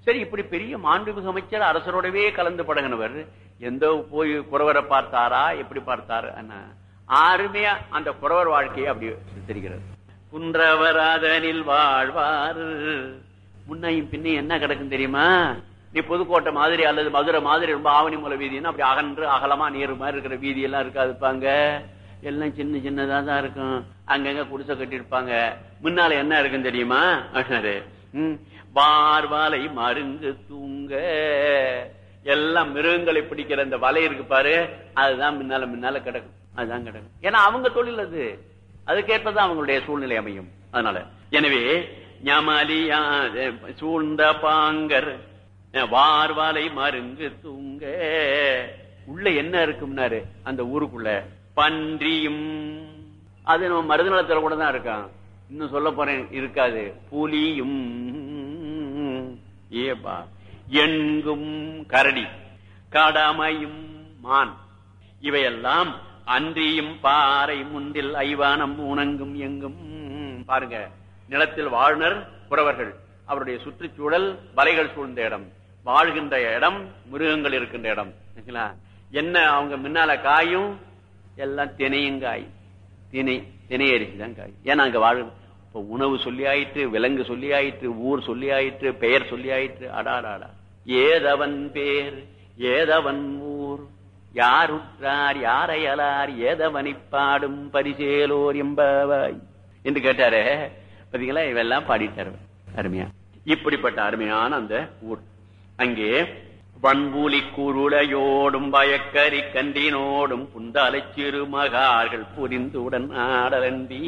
சரி இப்படி பெரிய மாண்புமிகு அமைச்சர் அரசரோடவே கலந்து பழகினவர் எந்த போய் குறவரை பார்த்தாரா எப்படி பார்த்தாரு அண்ணா அருமையா அந்த குறவர் வாழ்க்கையை அப்படி சித்தரிக்கிறது குன்றவராதனில் வாழ்வார் முன்னையும் பின்னையும் என்ன கிடக்கும் தெரியுமா நீ புதுக்கோட்டை மாதிரி அல்லது மதுரை மாதிரி ரொம்ப ஆவணி மூல வீதினா அப்படி அகன்று அகலமா நீர் மாதிரி இருக்கிற வீதி எல்லாம் இருக்காதுப்பாங்க எல்லாம் சின்ன சின்னதா தான் இருக்கும் அங்கங்க குடிசை கட்டியிருப்பாங்க முன்னால என்ன இருக்குன்னு தெரியுமா அப்படின்னாரு ம், வார்வாலை மருங்கு தூங்க எல்லாம் மிருகங்களை பிடிக்கிற இந்த வலை இருக்கு பாரு அதுதான் முன்னால முன்னால கிடக்கும் அதுதான் கிடக்கும் ஏன்னா அவங்க தொழில் அது அதுக்கேற்பதான் அவங்களுடைய சூழ்நிலை அமையும் அதனால எனவே ஞமலியா சூழ்ந்த பாங்கர் வார்வாலை மருங்கு தூங்க உள்ள என்ன இருக்கும்னாரு அந்த ஊருக்குள்ள பன்றியும் அது நம்ம மருதநலத்துல கூட தான் இருக்கான் இன்னும் சொல்ல போறேன் இருக்காது புலியும் ஏப்பா எங்கும் கரடி கடமையும் மான் இவையெல்லாம் அன்றியும் பாறை முன்றில் ஐவானம் உணங்கும் எங்கும் பாருங்க நிலத்தில் வாழ்னர் புறவர்கள் அவருடைய சுற்றுச்சூழல் வலைகள் சூழ்ந்த இடம் வாழ்கின்ற இடம் மிருகங்கள் இருக்கின்ற இடம் சரிங்களா? என்ன அவங்க முன்னால காயும் எல்லாம் தினையும் காய் திணை திணை அரிசி தான் காய் ஏன்னா அங்க வாழ இப்ப உணவு சொல்லி ஆயிற்று விலங்கு சொல்லி ஆயிற்று ஊர் சொல்லி ஆயிற்று பெயர் சொல்லி ஆயிற்று அடாடாடா ஏதவன் பேர் ஏதவன் ஊர் யாருற்றார் யாரையலார் ஏதவனை பாடும் பரிசேலோர் என்பவாய் என்று கேட்டாரே பாத்தீங்களா இவெல்லாம் பாடிட்டாரு அருமையா இப்படிப்பட்ட அருமையான அந்த ஊர் அங்கே வன்பூலி குருளையோடும் பயக்கரி கன்றினோடும் புந்தாலை சிறுமகார்கள் புரிந்துடன் ஆடலண்டி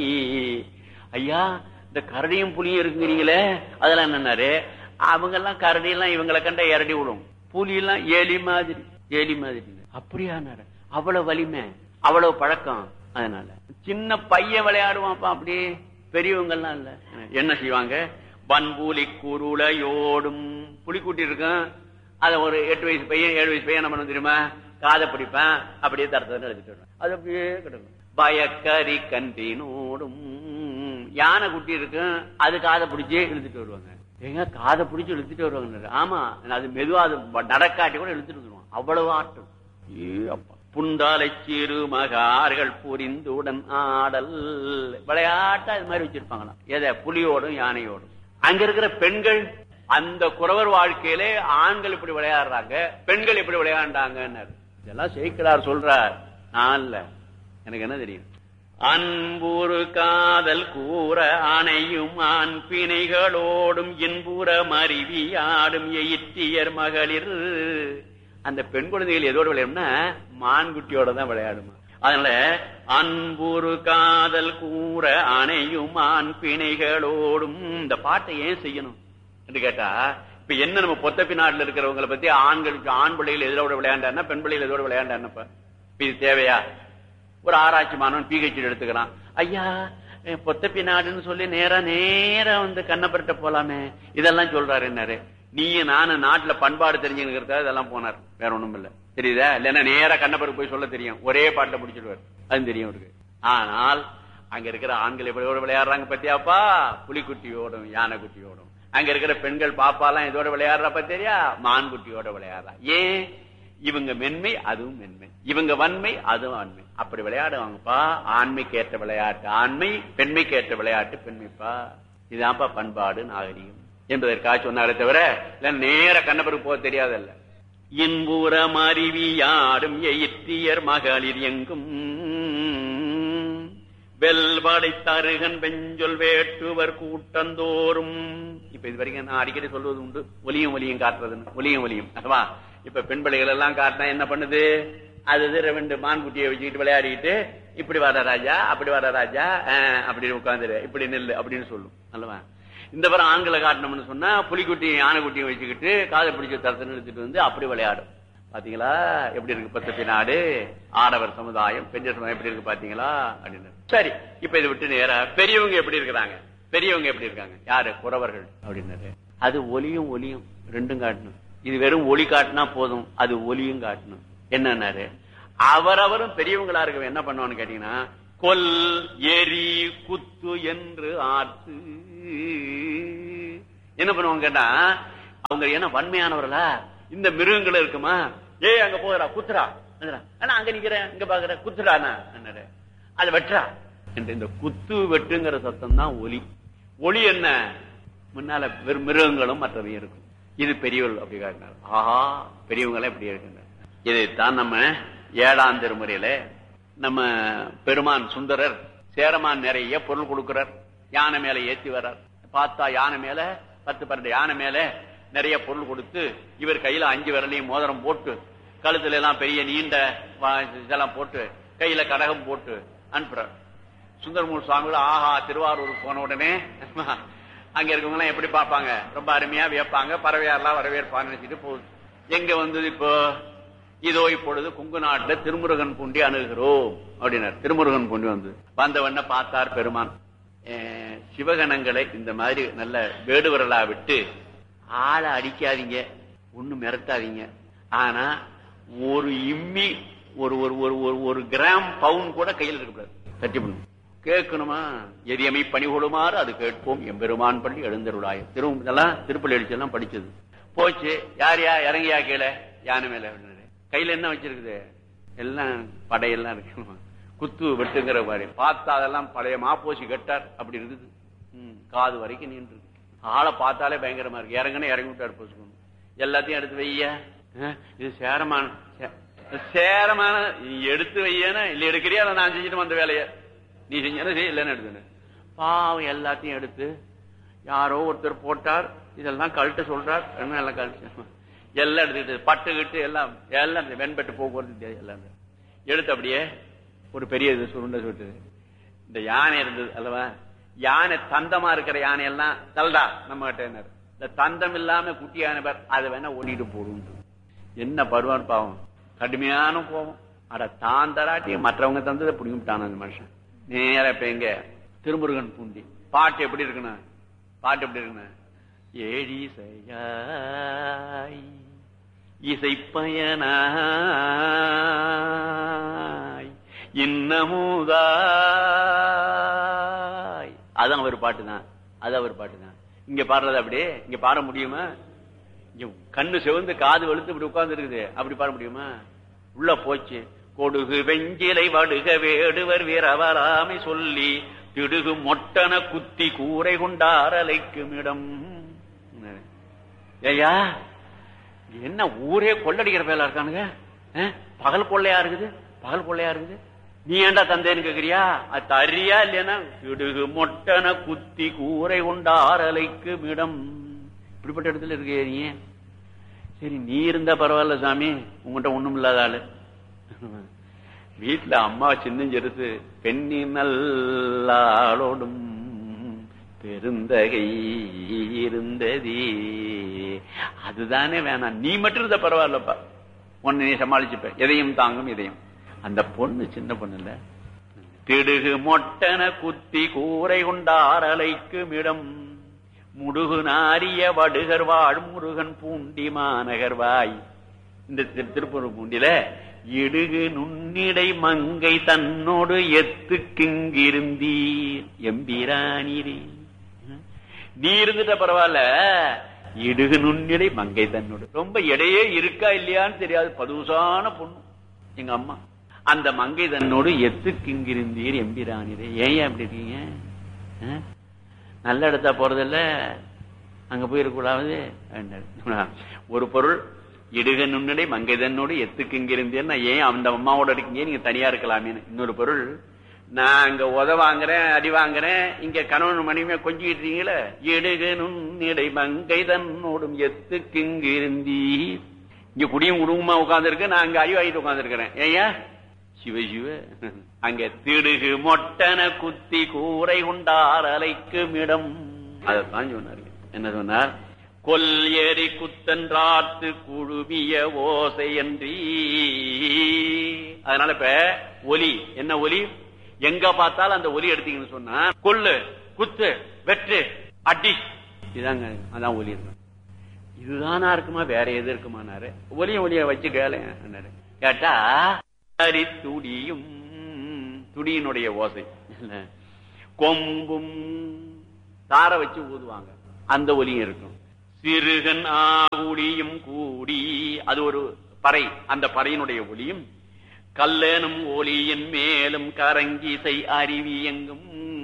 ஐயா இந்த கரடியும் புலியும் இருக்குங்கிறீங்களே அதெல்லாம் என்னன்னாரு அவங்க எல்லாம் கரடி எல்லாம் இவங்களை கண்ட இரடி விடும் புலி எல்லாம் எலி மாதிரி எலி மாதிரி அப்படியானாரு அவ்வளவு வலிமை அவ்வளவு பழக்கம் அதனால சின்ன பையன் விளையாடுவான்ப்பா அப்படி பெரியவங்க எல்லாம் இல்ல என்ன செய்வாங்க வன்பூலி குருளையோடும் புலிக்குட்டி இருக்கும் அத ஒரு எட்டு வயசு பையன் ஏழு வயசு பையன் என்ன பண்ண தெரியுமா காதை பிடிப்பேன் அப்படியே தரத்தை எடுத்துட்டு வருவேன் அது அப்படியே கிடக்கும் பயக்கரி கன்றினோடும் யானை குட்டி இருக்கும் அது காதை பிடிச்சி இழுத்துட்டு வருவாங்க ஏங்க காதை பிடிச்சி இழுத்துட்டு வருவாங்க ஆமா அது மெதுவா அது நடக்காட்டி கூட இழுத்துட்டு வந்துருவான் அவ்வளவு ஆட்டம் ஏ அப்பா புண்டாலை சிறு மகார்கள் புரிந்துடன் ஆடல் விளையாட்டா இது மாதிரி வச்சிருப்பாங்களாம் எதை புலியோடும் யானையோடும் அங்க இருக்கிற பெண்கள் அந்த குறவர் வாழ்க்கையிலே ஆண்கள் இப்படி விளையாடுறாங்க பெண்கள் இப்படி விளையாண்டாங்கன்னு இதெல்லாம் செய்கிறார் சொல்றார் நான் இல்ல எனக்கு என்ன தெரியும் அன்புரு காதல் கூற அணையும் ஆண் பிணைகளோடும் இன்புற மருவி ஆடும் எயிற்றியர் மகளிர் அந்த பெண் குழந்தைகள் எதோடு விளையாடும்னா மான்குட்டியோட தான் விளையாடுமா அதனால அன்புரு காதல் கூற அணையும் ஆண் பிணைகளோடும் இந்த பாட்டை ஏன் செய்யணும் என்று கேட்டா இப்ப என்ன நம்ம பொத்தப்பி நாட்டுல இருக்கிறவங்களை பத்தி ஆண்களுக்கு ஆண் பிள்ளைகள் எதோட விளையாண்டாருன்னா பெண் பிள்ளைகள் எதோட விளையாண்டாருன்னப்ப இப்ப இது தேவையா ஒரு ஆராய்ச்சி மாணவன் பிஹெச்டி எடுத்துக்கிறான் ஐயா அஹ் பொத்தப்பி நாடுன்னு சொல்லி நேரா நேரா வந்து கண்ணப்பர்கிட்ட போலாமே இதெல்லாம் சொல்றாரு என்னாரு நீயும் நானும் நாட்டுல பண்பாடு தெரிஞ்சுக்கிறதா இதெல்லாம் போனார் வேற ஒண்ணும் இல்ல தெரியுதா இல்லன்னா நேரா கண்ணப்பருக்கு போய் சொல்ல தெரியும் ஒரே பாட்டுல முடிச்சிடுவார் அது தெரியும் அவருக்கு ஆனால் அங்க இருக்கிற ஆண்கள் எப்படி விளையாடுறாங்க பத்தியாப்பா புலிக்குட்டியோடும் யானை குட்டியோடும் அங்க இருக்கிற பெண்கள் பாப்பாலாம் இதோட விளையாடுறப்ப தெரியா மான் குட்டியோட விளையாடுறா ஏன் இவங்க மென்மை அதுவும் மென்மை இவங்க வன்மை அதுவும் ஆண்மை அப்படி விளையாடுவாங்கப்பா ஆண்மைக்கு ஏற்ற விளையாட்டு ஆண்மை பெண்மைக்கு ஏற்ற விளையாட்டு பெண்மைப்பா இதான்ப்பா பண்பாடு நாகரிகம் என்பதற்காக சொன்னாரே தவிர இல்ல நேர கண்ணப்பருக்கு போக தெரியாதல்ல இன்புறம் அறிவியாடும் எயிற்றியர் மகளிர் எங்கும் வெல்வடை தருகன் பெஞ்சொல் வேட்டுவர் கூட்டந்தோறும் இப்ப இது வரைக்கும் நான் அடிக்கடி சொல்வது உண்டு ஒலியும் ஒலியும் காட்டுறதுன்னு ஒலியும் ஒலியும் அதுவா இப்ப பெண் பிள்ளைகள் எல்லாம் காட்டினா என்ன பண்ணுது அது இது ரெண்டு மான்குட்டியை வச்சுக்கிட்டு விளையாடிட்டு இப்படி வர ராஜா அப்படி வர ராஜா ஆஹ், அப்படி உட்காந்துரு இப்படி நெல்லு அப்படின்னு சொல்லும் அல்லவா இந்த பிறம் ஆண்களை காட்டணும்னு சொன்னா புலிக்குட்டி யானைக்குட்டியும் வச்சுக்கிட்டு காதை பிடிச்ச தரத்தை நிறுத்திட்டு வந்து அப்படி விளையாடும் பாத்தீங்களா எப்படி இருக்கு பத்தப்பி நாடு ஆடவர் சமுதாயம் பெரிய சமுதாயம் எப்படி இருக்கு பாத்தீங்களா அப்படின்னு சரி இப்ப இதை விட்டு நேரா பெரியவங்க எப்படி இருக்கிறாங்க பெரியவங்க எப்படி இருக்காங்க யாரு குறவர்கள் அப்படின்னாரு அது ஒலியும் ஒலியும் ரெண்டும் காட்டணும் இது வெறும் ஒளி காட்டினா போதும் அது ஒலியும் காட்டணும் என்னன்னாரு அவரவரும் பெரியவங்களா இருக்க என்ன பண்ணுவான்னு கேட்டீங்கன்னா கொல் எரி குத்து என்று ஆர்த்து என்ன பண்ணுவாங்க கேட்டா அவங்க என்ன வன்மையானவர்களா இந்த மிருகங்கள் இருக்குமா ஏய் அங்க போகிறா குத்துறா என்னடா? ஆனா அங்க நிக்கிறேன் இங்க பாக்குற குத்துறானா என்னடா? அதை வெட்டுறா என்று இந்த குத்து வெட்டுங்கிற சத்தம் தான் ஒலி ஒளி என்ன முன்னால வெறும் மிருகங்களும் மற்றவையும் இருக்கும் இது பெரியவர்கள் அப்படி காட்டினார் ஆஹா பெரியவங்களே இப்படி இருக்கின்றனர் இதைத்தான் நம்ம ஏழாம் திருமுறையில நம்ம பெருமான் சுந்தரர் சேரமான் நிறைய பொருள் கொடுக்கிறார் யானை மேல ஏத்தி வர்றார் பார்த்தா யானை மேல பத்து பன்னெண்டு யானை மேல நிறைய பொருள் கொடுத்து இவர் கையில அஞ்சு விரலையும் மோதிரம் போட்டு கழுத்துல எல்லாம் பெரிய நீண்ட வா- இதெல்லாம் போட்டு கையில கடகம் போட்டு அனுப்புறார் சுந்தரமூர் சுவாமிகள் ஆஹா திருவாரூருக்கு போன உடனே அங்க இருக்கவங்க எல்லாம் எப்படி பார்ப்பாங்க ரொம்ப அருமையா வியப்பாங்க பறவையாரெல்லாம் வரவேற்பாங்க நினைச்சிட்டு போகுது எங்க வந்தது இப்போ இதோ இப்பொழுது குங்கு நாட்டுல திருமுருகன் பூண்டி அணுகிறோம் அப்படின்னார் திருமுருகன் பூண்டி வந்து வந்தவண்ண பார்த்தார் பெருமான் அஹ், சிவகணங்களை இந்த மாதிரி நல்ல வேடுவரலா விட்டு ஆளை அடிக்காதீங்க ஒண்ணு மிரட்டாதீங்க ஆனா ஒரு இம்மி ஒரு ஒரு ஒரு ஒரு ஒரு கிராம் பவுன் கூட கையில் இருக்கக்கூடாது தட்டி பண்ணும் கேட்கணுமா எரியமை பணிகொடுமாறு அது கேட்போம் எம்பெருமான் பள்ளி எழுந்தருளாய் திரு இதெல்லாம் திருப்பள்ளி எழுச்செல்லாம் படிச்சது போச்சு யார் யா இறங்கியா கீழே யானை மேல அப்படின்னாரு. கையில என்ன வச்சிருக்குது எல்லாம் படையெல்லாம் இருக்கு குத்து வெட்டுங்கிற மாதிரி பார்த்தா அதெல்லாம் பழைய மாப்போசி கட்டார் அப்படி இருக்குது ம், காது வரைக்கும் நின்று இருக்கு. ஆளை பார்த்தாலே பயங்கரமா இருக்கு இறங்குன்னு இறங்கி விட்டார் போச்சுக்கணும் எல்லாத்தையும் எடுத்து வைய அஹ், இது சேரமான சே- சேரமான நீ எடுத்து வையனா இல்ல எடுக்கிறியா இல்ல நான் செஞ்சுட்டு வந்த வேலைய நீ செஞ்சா செய் இல்லைன்னு எடுத்துன்னு பாவம் எல்லாத்தையும் எடுத்து யாரோ ஒருத்தர் போட்டார் இதெல்லாம் கழட்ட சொல்றார் என்ன எல்லாம் கழட்டு எல்லாம் எடுத்துக்கிட்டு பட்டு கிட்டு எல்லாம் எல்லாம் இந்த வெண்பட்டு போக்குவரத்து தெரியாது எல்லாம் எடுத்து அப்படியே ஒரு பெரிய இது சுருண்டை சுட்டு இந்த யானை இருந்தது அல்லவா யானை தந்தமா இருக்கிற யானை எல்லாம் தல்டா நம்ம கிட்ட இந்த தந்தம் இல்லாம குட்டி யானை பேர் அதை வேணா ஓடிட்டு போடும் என்ன பருவான் பாவம் கடுமையான கோபம் அட தான் தராட்டி மற்றவங்க தந்ததை பிடிங்கிட்டான் அந்த மனுஷன் நேரா இப்ப எங்க திருமுருகன் பூண்டி பாட்டு எப்படி இருக்கணும் பாட்டு எப்படி இருக்கணும் ஏழி செய்யாய் இசைப்பயனாய் இன்னமுதாய் அதான் அவர் பாட்டு தான் அது அவர் பாட்டு தான் இங்க பாடுறது அப்படியே இங்க பாட முடியுமா இங்க கண்ணு சிவந்து காது வெளுத்து இப்படி உட்கார்ந்து இருக்குது அப்படி பாட முடியுமா உள்ள போச்சு கொடுகு வெஞ்சிலை வடுக வேடுவர் வீரவராமை சொல்லி திடுகு மொட்டன குத்தி கூரை கொண்டார் அலைக்கும் இடம் ஏயா இங்க என்ன ஊரே கொள்ளடிக்கிற பேலா இருக்கானுங்க அஹ்? பகல் கொள்ளையா இருக்குது பகல் கொள்ளையா இருக்குது நீ ஏன்டா தந்தேன்னு கேக்குறியா அது தரியா இல்லையா திடுகு மொட்டன குத்தி கூரை கொண்டார் அலைக்கும் இடம் இப்படிப்பட்ட இடத்துல இருக்கிய நீ சரி நீ இருந்தா பரவாயில்ல சாமி உங்ககிட்ட ஒண்ணும் இல்லாத ஆளு வீட்டுல அம்மா சின்னஞ்செருத்து பெண்ணி நல்லாளோடும் பெருந்தகை இருந்ததே அதுதானே வேணாம் நீ மட்டும் இருந்த பரவாயில்லப்பா உன்னை நீ சமாளிச்சுப்ப எதையும் தாங்கும் இதையும் அந்த பொண்ணு சின்ன பொண்ணு இல்ல திடுகு மொட்டன குத்தி கூரை கொண்டார் அலைக்கும் இடம் முடுகு நாரிய வடுகர் வாழ் முருகன் பூண்டி மாநகர்வாய் இந்த திரு- திருப்பூர் பூண்டில இடுகு நுண்ணிடை மங்கை தன்னோடு எத்துக்கிங்கிருந்தீர் எம்பிரானீரே நீ இருந்துட்ட பரவாயில்ல இடுகு நுண்ணிடை மங்கை தன்னோடு ரொம்ப எடையே இருக்கா இல்லையான்னு தெரியாது பதுசான பொண்ணு எங்க அம்மா அந்த மங்கை தன்னோடு எத்துக்கிங்கிருந்தீர் எம்பிரானீரே ஏன் அப்படி இருக்கீங்க ஆ? நல்ல இடத்தா போறதில்ல அங்க போயிருக்கூடாது ஒரு பொருள் இடுக நுண்ணடை மங்கைதன்னோடு எத்துக்கு இங்க இருந்தேன்னா ஏன் அந்த அம்மாவோட இருக்கீங்க நீங்க தனியா இருக்கலாமேன்னு இன்னொரு பொருள் நான் அங்க உத வாங்குறேன் அடி வாங்குறேன் இங்க கணவன் மனைவியா கொஞ்சிட்டு இருக்கீங்களே இடுக நுண்ணிடை மங்கை தன்னோடும் எத்துக்கு இங்க இருந்தீர் இங்க குடியும் குடும்பமா உட்கார்ந்து நான் அங்க அடி வாங்கிட்டு உட்கார்ந்து ஏயா சிவ சிவ அங்க திடுகு மொட்டன குத்தி கூரை உண்டார் அலைக்கும் இடம் அதைத்தான் சொன்னாரு என்ன சொன்னார் கொல் ஏறி குத்தன்றாத்து குழுமிய ஓசை என்றீ அதனால இப்ப ஒலி என்ன ஒலி எங்க பார்த்தாலும் அந்த ஒலி எடுத்தீங்கன்னு சொன்னா கொல்லு குத்து வெற்று அடி இதாங்க அதான் ஒலி இருக்கும் இதுதானா இருக்குமா வேற எது இருக்குமானாரு ஒலிய ஒலிய வச்சு கேளு கேட்டா அரி துடியும் துடியினுடைய ஓசை இல்ல. கொம்பும் தார வச்சு ஊதுவாங்க அந்த ஒலியும் இருக்கும் சிறுகன் ஆகுடியும் கூடி அது ஒரு பறை அந்த பறையினுடைய ஒளியும் கல்லனும் ஒளியின் மேலும் கரங்கிசை அருவி எங்கும்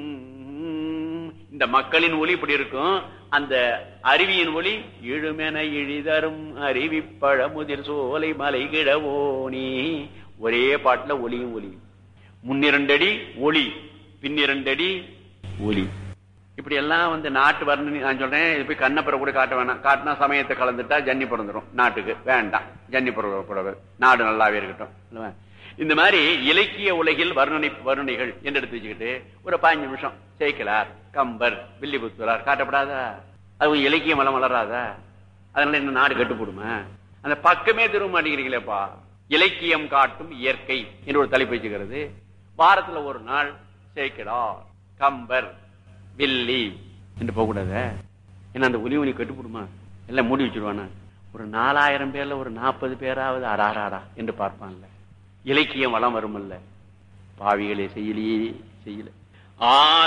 இந்த மக்களின் ஒளி இப்படி இருக்கும் அந்த அருவியின் ஒளி இழுமென இழிதரும் அருவி பழமுதிர் சோலை மலை கிழவோனி ஒரே பாட்டுல ஒளியும் ஒளியும் முன்னிரண்டடி ஒளி பின்னிரண்டடி ஒளி இப்படி எல்லாம் வந்து நாட்டு வர்ணனை நான் சொல்றேன் இது போய் கண்ணப்புற கூட காட்ட வேணாம் காட்டினா சமயத்தை கலந்துட்டா ஜன்னி பிறந்துடும் நாட்டுக்கு வேண்டாம் ஜன்னி பிறகு நாடு நல்லாவே இருக்கட்டும் இல்லவா? இந்த மாதிரி இலக்கிய உலகில் வர்ணனை வர்ணனைகள் என்று எடுத்து வச்சுக்கிட்டு ஒரு பதினஞ்சு நிமிஷம் சேக்கலார் கம்பர் வில்லிபுத்தூரார் காட்டப்படாதா அது இலக்கியம் வளம் வளராதா அதனால என்ன நாடு கட்டுப்படுமா அந்த பக்கமே திரும்ப மாட்டேங்கிறீங்களேப்பா இலக்கியம் காட்டும் இயற்கை என்று ஒரு தலைப்பு வச்சுக்கிறது வாரத்துல ஒரு நாள் சேக்கலார் கம்பர் வில்லி என்று போகக்கூடாத ஏன்னா அந்த ஒலி ஒலி கட்டுப்படுமா எல்லாம் மூடி வச்சிருவானா ஒரு நாலாயிரம் பேர்ல ஒரு நாற்பது பேராவது அடாராடா என்று பார்ப்பான்ல இலக்கியம் வளம் வருமல்ல பாவிகளே செய்யலையே செய்யல ஆ